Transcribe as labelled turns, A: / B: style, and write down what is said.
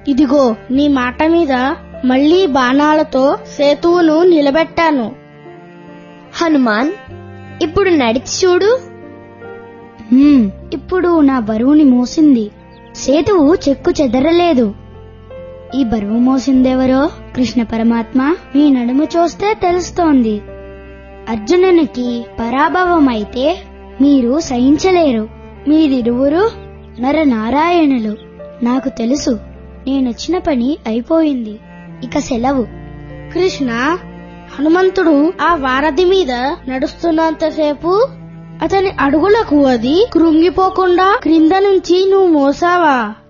A: ఇదిగో నీ మాట మీద మళ్ళీ బాణాలతో సేతువును నిలబెట్టాను
B: హనుమాన్ ఇప్పుడు నడిచి చూడు
C: హ్మ్, ఇప్పుడు నా బరువుని మోసింది సేతువు చెక్కు చెదరలేదు ఈ బరువు మోసిందెవరో కృష్ణ పరమాత్మ మీ నడుము చూస్తే తెలుస్తోంది అర్జునునికి పరాభవమైతే మీరు సహించలేరు మీరిరువురు నరనారాయణులు నాకు తెలుసు నేనొచ్చిన పని అయిపోయింది ఇక సెలవు
A: కృష్ణ హనుమంతుడు ఆ వారధి మీద నడుస్తున్నంతసేపు అతని అడుగులకు అది కృంగిపోకుండా క్రింద నుంచి నువ్వు మోసావా